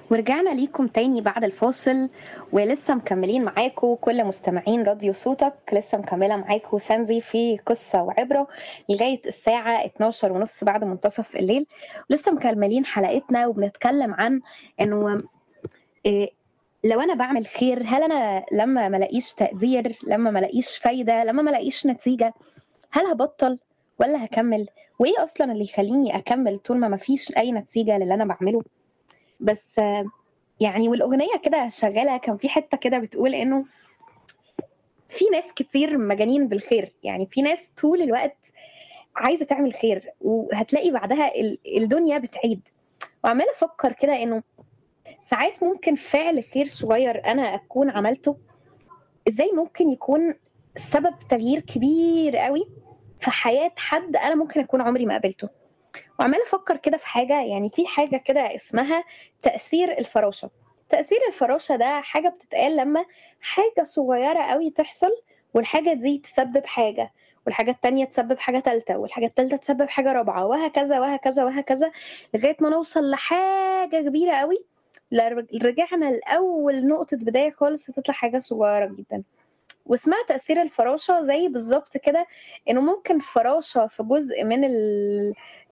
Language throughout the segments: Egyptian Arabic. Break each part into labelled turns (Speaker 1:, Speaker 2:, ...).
Speaker 1: ورجعنا ليكم تاني بعد الفاصل ولسه مكملين معاكم كل مستمعين راديو صوتك لسه مكملة معاكم سانزي في قصة وعبرة لغاية الساعة 12 ونص بعد منتصف الليل لسه مكملين حلقتنا وبنتكلم عن انه إيه لو انا بعمل خير هل انا لما ملاقيش تقدير لما ملاقيش فايدة لما ملاقيش نتيجة هل هبطل ولا هكمل وايه اصلا اللي يخليني اكمل طول ما مفيش اي نتيجة للي انا بعمله بس يعني والاغنيه كده شغاله كان في حته كده بتقول انه في ناس كتير مجانين بالخير يعني في ناس طول الوقت عايزه تعمل خير وهتلاقي بعدها الدنيا بتعيد وعماله افكر كده انه ساعات ممكن فعل خير صغير انا اكون عملته ازاي ممكن يكون سبب تغيير كبير قوي في حياه حد انا ممكن اكون عمري ما قابلته وعماله افكر كده في حاجه يعني في حاجه كده اسمها تاثير الفراشه تاثير الفراشه ده حاجه بتتقال لما حاجه صغيره قوي تحصل والحاجه دي تسبب حاجه والحاجة التانية تسبب حاجة تالتة والحاجة التالتة تسبب حاجة رابعة وهكذا وهكذا وهكذا لغاية ما نوصل لحاجة كبيرة قوي رجعنا لأول نقطة بداية خالص هتطلع حاجة صغيرة جدا واسمها تأثير الفراشة زي بالظبط كده إنه ممكن فراشة في جزء من ال...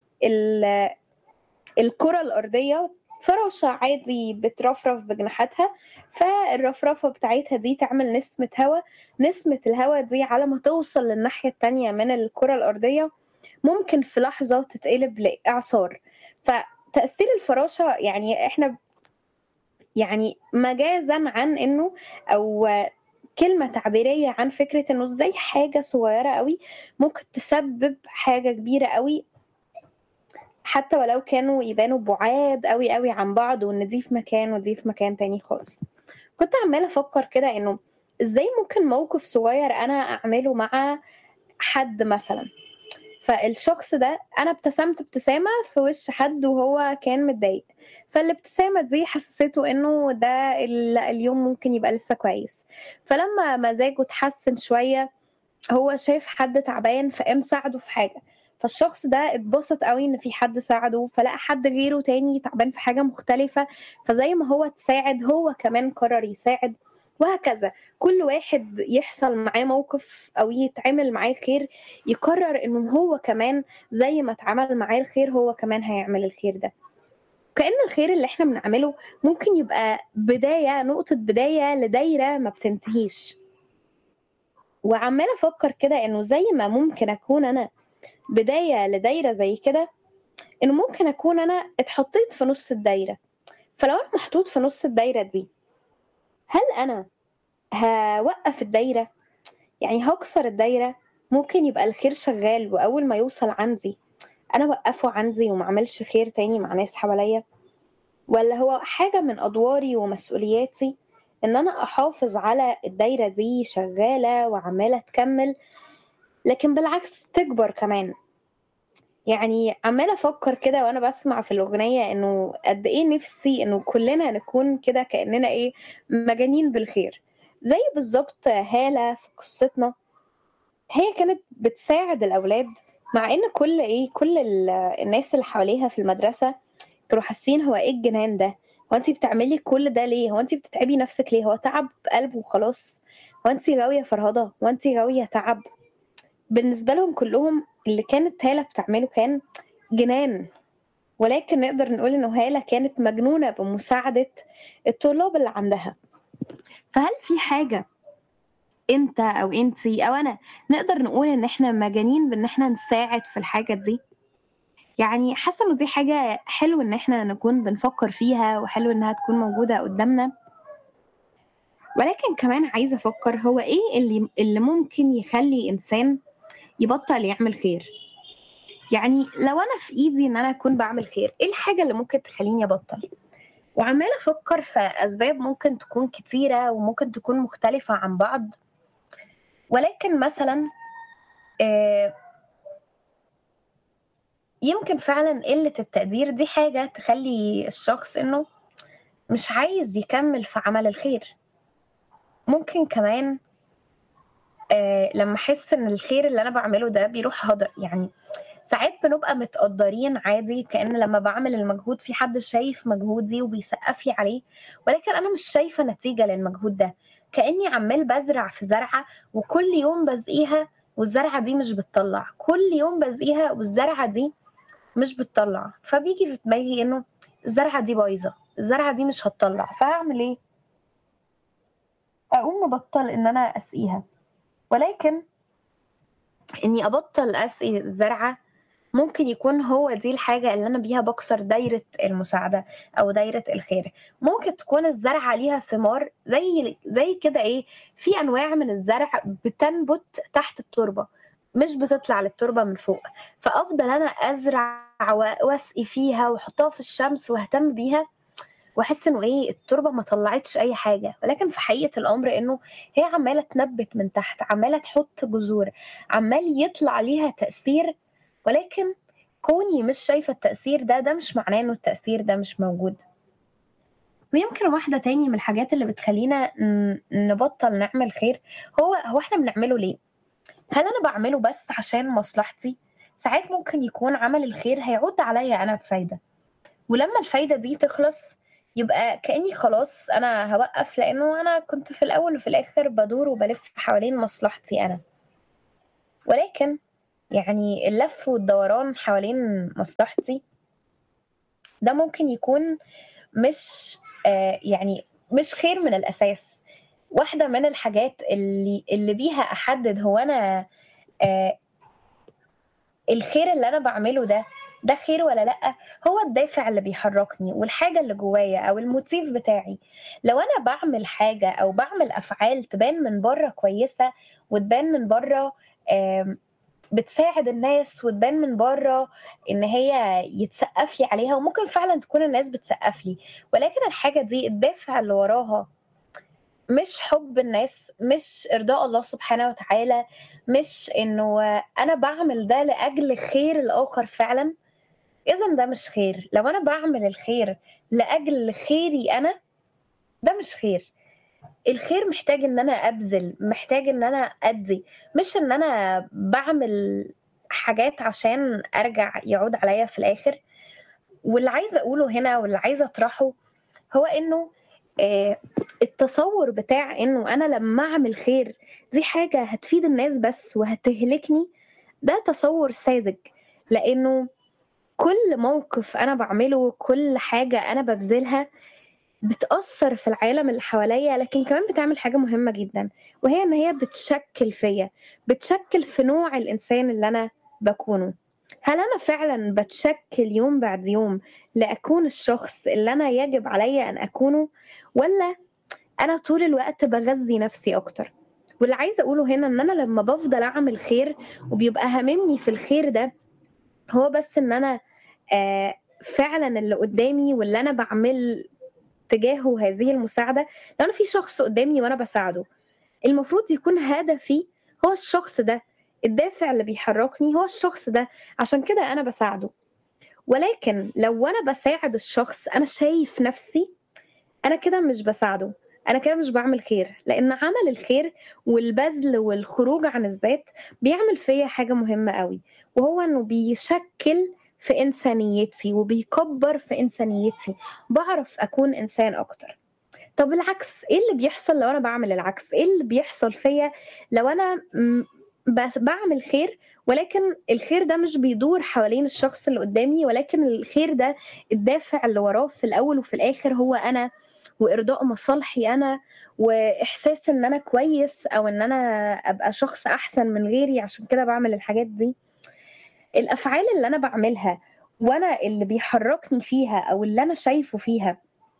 Speaker 1: الكرة الأرضية فراشة عادي بترفرف بجناحاتها فالرفرفة بتاعتها دي تعمل نسمة هواء نسمة الهواء دي على ما توصل للناحية التانية من الكرة الأرضية ممكن في لحظة تتقلب لإعصار فتأثير الفراشة يعني احنا يعني مجازا عن انه او كلمة تعبيرية عن فكرة انه ازاي حاجة صغيرة قوي ممكن تسبب حاجة كبيرة قوي حتى ولو كانوا يبانوا بعاد قوي قوي عن بعض وان دي في مكان ودي في مكان تاني خالص كنت عماله افكر كده انه ازاي ممكن موقف صغير انا اعمله مع حد مثلا فالشخص ده انا ابتسمت ابتسامه في وش حد وهو كان متضايق فالابتسامه دي حسسته انه ده اليوم ممكن يبقى لسه كويس فلما مزاجه اتحسن شويه هو شايف حد تعبان فقام ساعده في حاجه فالشخص ده اتبسط قوي ان في حد ساعده فلقى حد غيره تاني تعبان في حاجه مختلفه فزي ما هو تساعد هو كمان قرر يساعد وهكذا كل واحد يحصل معاه موقف او يتعمل معاه خير يقرر انه هو كمان زي ما اتعمل معاه الخير هو كمان هيعمل الخير ده كأن الخير اللي احنا بنعمله ممكن يبقى بداية نقطة بداية لدايرة ما بتنتهيش وعمالة أفكر كده إنه زي ما ممكن أكون أنا بداية لدايرة زي كده إنه ممكن أكون أنا اتحطيت في نص الدايرة فلو أنا محطوط في نص الدايرة دي هل أنا هوقف الدايرة يعني هكسر الدايرة ممكن يبقى الخير شغال وأول ما يوصل عندي أنا وقفه عندي ومعملش خير تاني مع ناس حواليا ولا هو حاجة من أدواري ومسؤولياتي إن أنا أحافظ على الدايرة دي شغالة وعمالة تكمل لكن بالعكس تكبر كمان يعني عمالة أفكر كده وأنا بسمع في الأغنية إنه قد إيه نفسي إنه كلنا نكون كده كأننا إيه مجانين بالخير زي بالظبط هالة في قصتنا هي كانت بتساعد الأولاد مع إن كل إيه كل الناس اللي حواليها في المدرسة كانوا حاسين هو إيه الجنان ده هو أنت بتعملي كل ده ليه هو أنت بتتعبي نفسك ليه هو تعب قلب وخلاص هو أنت غاوية فرهضة هو أنت غاوية تعب بالنسبة لهم كلهم اللي كانت هالة بتعمله كان جنان ولكن نقدر نقول إنه هالة كانت مجنونة بمساعدة الطلاب اللي عندها فهل في حاجة انت او انتي او انا نقدر نقول ان احنا مجانين بان احنا نساعد في الحاجة دي يعني حاسة انه دي حاجة حلو ان احنا نكون بنفكر فيها وحلو انها تكون موجودة قدامنا ولكن كمان عايزة افكر هو ايه اللي, اللي ممكن يخلي انسان يبطل يعمل خير يعني لو انا في ايدي ان انا اكون بعمل خير ايه الحاجة اللي ممكن تخليني ابطل وعمالة افكر في اسباب ممكن تكون كتيرة وممكن تكون مختلفة عن بعض ولكن مثلا يمكن فعلا قلة التقدير دي حاجة تخلي الشخص انه مش عايز يكمل في عمل الخير ممكن كمان لما احس ان الخير اللي انا بعمله ده بيروح هدر يعني ساعات بنبقى متقدرين عادي كأن لما بعمل المجهود في حد شايف مجهودي وبيسقف لي عليه ولكن أنا مش شايفة نتيجة للمجهود ده كأني عمال بزرع في زرعة وكل يوم بزقيها والزرعة دي مش بتطلع كل يوم بزقيها والزرعة دي مش بتطلع فبيجي في دماغي إنه الزرعة دي بايظة الزرعة دي مش هتطلع فهعمل إيه؟ أقوم مبطل إن أنا أسقيها ولكن إني أبطل أسقي الزرعة ممكن يكون هو دي الحاجة اللي أنا بيها بكسر دايرة المساعدة أو دايرة الخير ممكن تكون الزرعة ليها ثمار زي زي كده إيه في أنواع من الزرع بتنبت تحت التربة مش بتطلع للتربة من فوق فأفضل أنا أزرع وأسقي فيها وأحطها في الشمس وأهتم بيها واحس انه ايه التربه ما طلعتش اي حاجه ولكن في حقيقه الامر انه هي عماله تنبت من تحت عماله تحط جذور عمال يطلع ليها تاثير ولكن كوني مش شايفه التاثير ده ده مش معناه انه التاثير ده مش موجود ويمكن واحده تاني من الحاجات اللي بتخلينا نبطل نعمل خير هو هو احنا بنعمله ليه هل انا بعمله بس عشان مصلحتي ساعات ممكن يكون عمل الخير هيعود عليا انا بفايده ولما الفايده دي تخلص يبقى كاني خلاص انا هوقف لانه انا كنت في الاول وفي الاخر بدور وبلف حوالين مصلحتي انا ولكن يعني اللف والدوران حوالين مصلحتي ده ممكن يكون مش آه يعني مش خير من الاساس واحده من الحاجات اللي اللي بيها احدد هو انا آه الخير اللي انا بعمله ده ده خير ولا لا هو الدافع اللي بيحركني والحاجه اللي جوايا او الموتيف بتاعي لو انا بعمل حاجه او بعمل افعال تبان من بره كويسه وتبان من بره بتساعد الناس وتبان من بره ان هي يتسقف لي عليها وممكن فعلا تكون الناس بتسقف لي ولكن الحاجه دي الدافع اللي وراها مش حب الناس مش ارضاء الله سبحانه وتعالى مش انه انا بعمل ده لاجل خير الاخر فعلا اذا ده مش خير لو انا بعمل الخير لاجل خيري انا ده مش خير الخير محتاج ان انا ابذل محتاج ان انا ادي مش ان انا بعمل حاجات عشان ارجع يعود عليا في الاخر واللي عايزه اقوله هنا واللي عايزه اطرحه هو انه آه التصور بتاع انه انا لما اعمل خير دي حاجه هتفيد الناس بس وهتهلكني ده تصور ساذج لانه كل موقف انا بعمله كل حاجه انا ببذلها بتأثر في العالم اللي حواليا لكن كمان بتعمل حاجة مهمة جدا وهي إن هي بتشكل فيا بتشكل في نوع الإنسان اللي أنا بكونه هل أنا فعلا بتشكل يوم بعد يوم لأكون الشخص اللي أنا يجب عليا أن أكونه ولا أنا طول الوقت بغذي نفسي أكتر واللي عايزة أقوله هنا إن أنا لما بفضل أعمل خير وبيبقى هاممني في الخير ده هو بس إن أنا آه فعلا اللي قدامي واللي أنا بعمل تجاهه هذه المساعدة لو أنا في شخص قدامي وأنا بساعده المفروض يكون هدفي هو الشخص ده الدافع اللي بيحركني هو الشخص ده عشان كده أنا بساعده ولكن لو أنا بساعد الشخص أنا شايف نفسي أنا كده مش بساعده أنا كده مش بعمل خير لأن عمل الخير والبذل والخروج عن الذات بيعمل فيا حاجة مهمة قوي وهو إنه بيشكل في إنسانيتي وبيكبر في إنسانيتي بعرف أكون إنسان أكتر طب العكس إيه اللي بيحصل لو أنا بعمل العكس إيه اللي بيحصل فيا لو أنا بعمل خير ولكن الخير ده مش بيدور حوالين الشخص اللي قدامي ولكن الخير ده الدافع اللي وراه في الأول وفي الآخر هو أنا وإرضاء مصالحي أنا وإحساس إن أنا كويس أو إن أنا أبقى شخص أحسن من غيري عشان كده بعمل الحاجات دي الافعال اللي انا بعملها وانا اللي بيحركني فيها او اللي انا شايفه فيها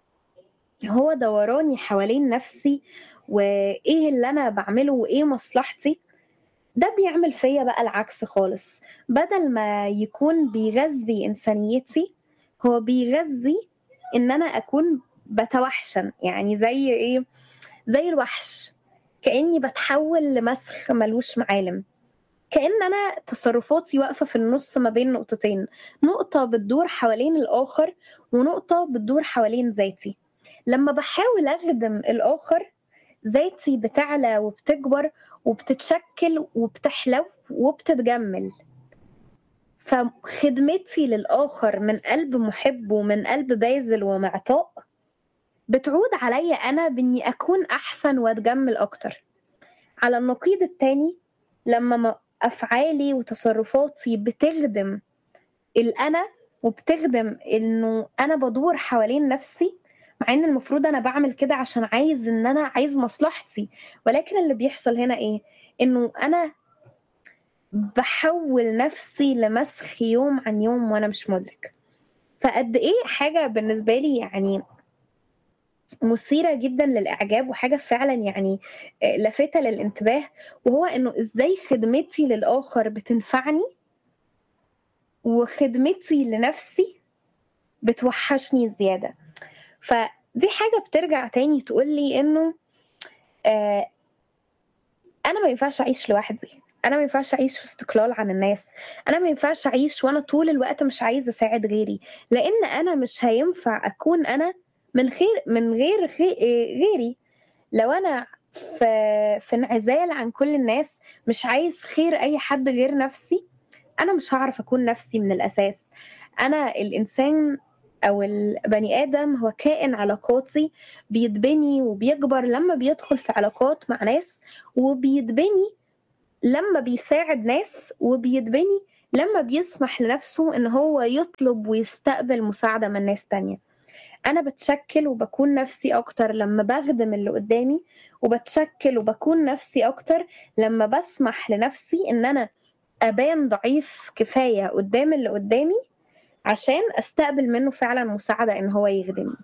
Speaker 1: هو دوراني حوالين نفسي وايه اللي انا بعمله وايه مصلحتي ده بيعمل فيا بقى العكس خالص بدل ما يكون بيغذي انسانيتي هو بيغذي ان انا اكون بتوحشن يعني زي ايه زي الوحش كاني بتحول لمسخ ملوش معالم كأن أنا تصرفاتي واقفة في النص ما بين نقطتين نقطة بتدور حوالين الآخر ونقطة بتدور حوالين ذاتي لما بحاول أخدم الآخر ذاتي بتعلى وبتكبر وبتتشكل وبتحلو وبتتجمل فخدمتي للآخر من قلب محب ومن قلب باذل ومعطاء بتعود عليا أنا بإني أكون أحسن وأتجمل أكتر على النقيض التاني لما أفعالي وتصرفاتي بتخدم الأنا وبتخدم إنه أنا بدور حوالين نفسي مع إن المفروض أنا بعمل كده عشان عايز إن أنا عايز مصلحتي ولكن اللي بيحصل هنا إيه؟ إنه أنا بحول نفسي لمسخ يوم عن يوم وأنا مش مدرك فقد إيه حاجة بالنسبة لي يعني مثيرة جدا للإعجاب وحاجة فعلا يعني لافتة للانتباه وهو إنه إزاي خدمتي للآخر بتنفعني وخدمتي لنفسي بتوحشني زيادة فدي حاجة بترجع تاني تقول لي إنه آه أنا ما ينفعش أعيش لوحدي أنا ما ينفعش أعيش في استقلال عن الناس أنا ما ينفعش أعيش وأنا طول الوقت مش عايزة أساعد غيري لأن أنا مش هينفع أكون أنا من خير من غير خي... غيري لو انا في في انعزال عن كل الناس مش عايز خير اي حد غير نفسي انا مش هعرف اكون نفسي من الاساس انا الانسان او البني ادم هو كائن علاقاتي بيتبني وبيكبر لما بيدخل في علاقات مع ناس وبيتبني لما بيساعد ناس وبيتبني لما بيسمح لنفسه ان هو يطلب ويستقبل مساعده من ناس تانيه انا بتشكل وبكون نفسي اكتر لما بخدم اللي قدامي وبتشكل وبكون نفسي اكتر لما بسمح لنفسي ان انا ابان ضعيف كفايه قدام اللي قدامي عشان استقبل منه فعلا مساعده ان هو يخدمني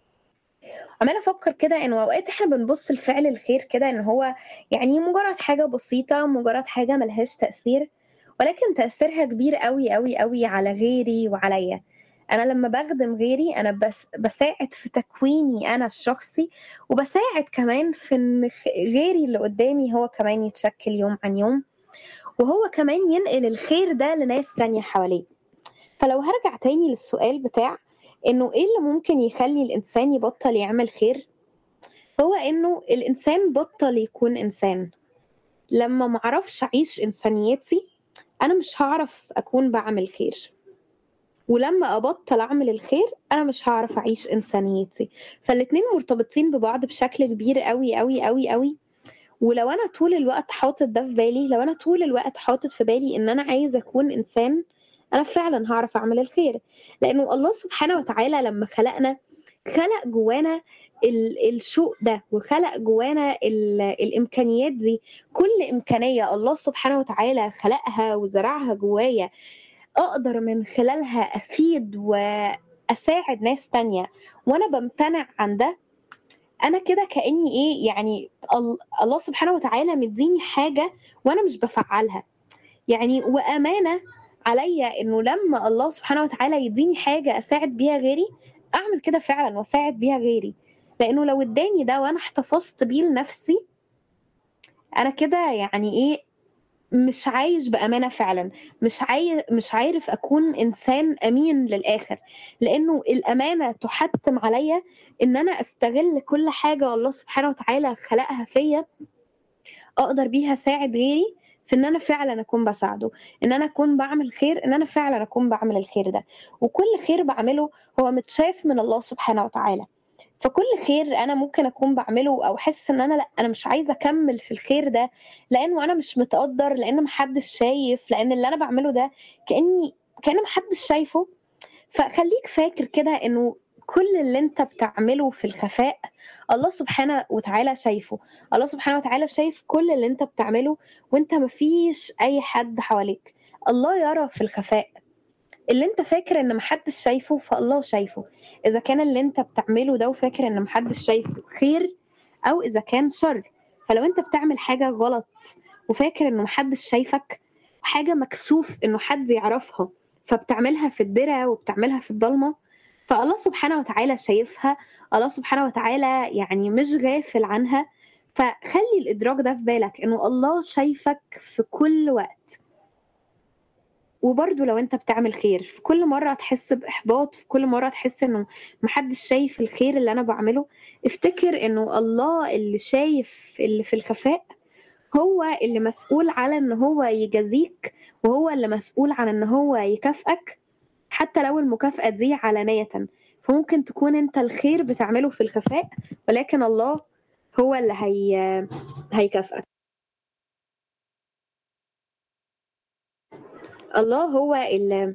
Speaker 1: عماله افكر كده انه اوقات احنا بنبص لفعل الخير كده ان هو يعني مجرد حاجه بسيطه مجرد حاجه ملهاش تاثير ولكن تاثيرها كبير قوي قوي قوي على غيري وعليا انا لما بخدم غيري انا بس بساعد في تكويني انا الشخصي وبساعد كمان في ان غيري اللي قدامي هو كمان يتشكل يوم عن يوم وهو كمان ينقل الخير ده لناس تانية حواليه فلو هرجع تاني للسؤال بتاع انه ايه اللي ممكن يخلي الانسان يبطل يعمل خير هو انه الانسان بطل يكون انسان لما معرفش اعيش انسانيتي انا مش هعرف اكون بعمل خير ولما ابطل اعمل الخير انا مش هعرف اعيش انسانيتي فالاتنين مرتبطين ببعض بشكل كبير قوي قوي قوي قوي ولو انا طول الوقت حاطط ده في بالي لو انا طول الوقت حاطط في بالي ان انا عايز اكون انسان انا فعلا هعرف اعمل الخير لانه الله سبحانه وتعالى لما خلقنا خلق جوانا الشوق ده وخلق جوانا الامكانيات دي كل امكانيه الله سبحانه وتعالى خلقها وزرعها جوايا اقدر من خلالها افيد واساعد ناس تانية وانا بمتنع عن ده انا كده كاني ايه يعني الله سبحانه وتعالى مديني حاجه وانا مش بفعلها يعني وامانه عليا انه لما الله سبحانه وتعالى يديني حاجه اساعد بيها غيري اعمل كده فعلا واساعد بيها غيري لانه لو اداني ده وانا احتفظت بيه لنفسي انا كده يعني ايه مش عايش بامانه فعلا مش عاي... مش عارف اكون انسان امين للاخر لانه الامانه تحتم عليا ان انا استغل كل حاجه الله سبحانه وتعالى خلقها فيا اقدر بيها اساعد غيري في ان انا فعلا اكون بساعده ان انا اكون بعمل خير ان انا فعلا اكون بعمل الخير ده وكل خير بعمله هو متشاف من الله سبحانه وتعالى فكل خير انا ممكن اكون بعمله او احس ان انا لا انا مش عايزه اكمل في الخير ده لانه انا مش متقدر لان محدش شايف لان اللي انا بعمله ده كاني كان محدش شايفه فخليك فاكر كده انه كل اللي انت بتعمله في الخفاء الله سبحانه وتعالى شايفه الله سبحانه وتعالى شايف كل اللي انت بتعمله وانت مفيش اي حد حواليك الله يرى في الخفاء اللي انت فاكر ان محدش شايفه فالله شايفه اذا كان اللي انت بتعمله ده وفاكر ان محدش شايفه خير او اذا كان شر فلو انت بتعمل حاجه غلط وفاكر انه محدش شايفك حاجه مكسوف انه حد يعرفها فبتعملها في الدرة وبتعملها في الضلمه فالله سبحانه وتعالى شايفها الله سبحانه وتعالى يعني مش غافل عنها فخلي الادراك ده في بالك انه الله شايفك في كل وقت وبرضه لو انت بتعمل خير في كل مرة تحس بإحباط في كل مرة تحس انه محدش شايف الخير اللي انا بعمله افتكر انه الله اللي شايف اللي في الخفاء هو اللي مسؤول على ان هو يجازيك وهو اللي مسؤول عن ان هو يكافئك حتى لو المكافأة دي علانية فممكن تكون انت الخير بتعمله في الخفاء ولكن الله هو اللي هي هيكافئك الله هو اللي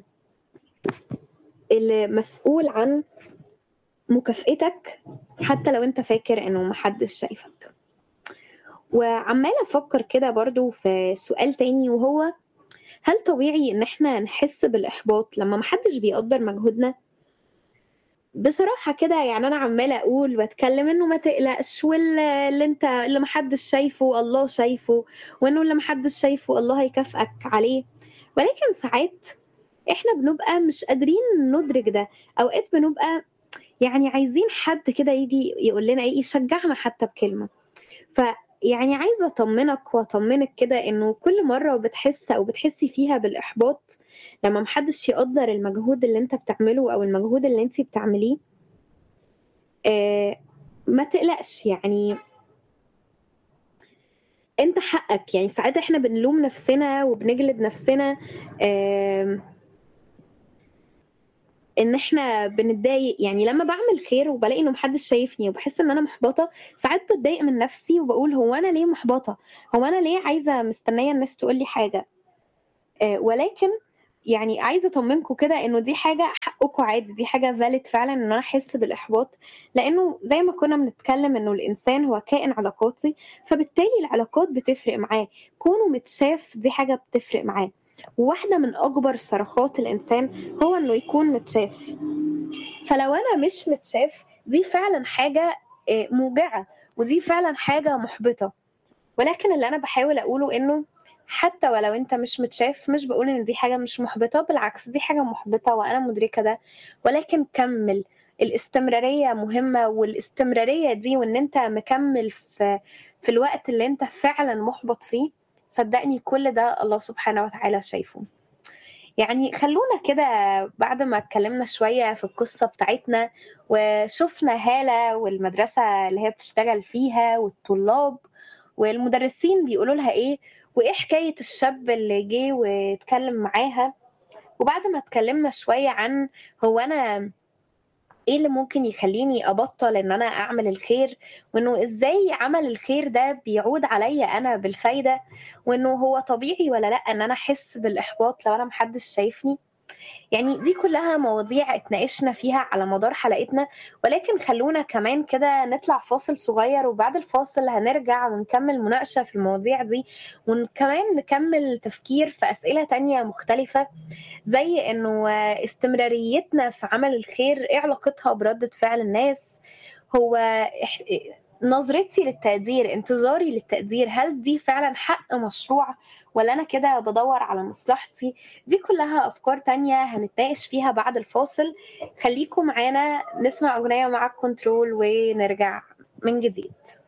Speaker 1: اللي مسؤول عن مكافئتك حتى لو انت فاكر انه محدش شايفك وعمالة افكر كده برضو في سؤال تاني وهو هل طبيعي ان احنا نحس بالاحباط لما محدش بيقدر مجهودنا بصراحة كده يعني انا عمالة اقول واتكلم انه ما تقلقش واللي اللي انت اللي محدش شايفه الله شايفه وانه اللي محدش شايفه الله هيكافئك عليه ولكن ساعات احنا بنبقى مش قادرين ندرك ده اوقات بنبقى يعني عايزين حد كده يجي يقول لنا ايه يشجعنا حتى بكلمة فيعني عايزة اطمنك واطمنك كده انه كل مرة بتحس او بتحسي فيها بالاحباط لما محدش يقدر المجهود اللي انت بتعمله او المجهود اللي انت بتعمليه آه ما تقلقش يعني انت حقك يعني ساعات احنا بنلوم نفسنا وبنجلد نفسنا آه ان احنا بنتضايق يعني لما بعمل خير وبلاقي انه محدش شايفني وبحس ان انا محبطه ساعات بتضايق من نفسي وبقول هو انا ليه محبطه هو انا ليه عايزه مستنيه الناس تقول لي حاجه آه ولكن يعني عايزه اطمنكم كده انه دي حاجه حقكم عادي دي حاجه فالid فعلا ان انا احس بالاحباط لانه زي ما كنا بنتكلم انه الانسان هو كائن علاقاتي فبالتالي العلاقات بتفرق معاه كونه متشاف دي حاجه بتفرق معاه وواحده من اكبر صرخات الانسان هو انه يكون متشاف فلو انا مش متشاف دي فعلا حاجه موجعه ودي فعلا حاجه محبطه ولكن اللي انا بحاول اقوله انه حتى ولو انت مش متشاف مش بقول ان دي حاجه مش محبطه بالعكس دي حاجه محبطه وانا مدركه ده ولكن كمل الاستمراريه مهمه والاستمراريه دي وان انت مكمل في في الوقت اللي انت فعلا محبط فيه صدقني كل ده الله سبحانه وتعالى شايفه يعني خلونا كده بعد ما اتكلمنا شوية في القصة بتاعتنا وشفنا هالة والمدرسة اللي هي بتشتغل فيها والطلاب والمدرسين بيقولوا لها ايه وايه حكاية الشاب اللي جه واتكلم معاها وبعد ما اتكلمنا شوية عن هو انا ايه اللي ممكن يخليني ابطل ان انا اعمل الخير وانه ازاي عمل الخير ده بيعود عليا انا بالفايده وانه هو طبيعي ولا لا ان انا احس بالاحباط لو انا محدش شايفني يعني دي كلها مواضيع اتناقشنا فيها على مدار حلقتنا ولكن خلونا كمان كده نطلع فاصل صغير وبعد الفاصل هنرجع ونكمل مناقشة في المواضيع دي وكمان نكمل تفكير في أسئلة تانية مختلفة زي انه استمراريتنا في عمل الخير ايه علاقتها بردة فعل الناس هو نظرتي للتقدير انتظاري للتقدير هل دي فعلا حق مشروع ولا انا كده بدور على مصلحتي دي كلها افكار تانية هنتناقش فيها بعد الفاصل خليكم معانا نسمع اغنية مع الكنترول ونرجع من جديد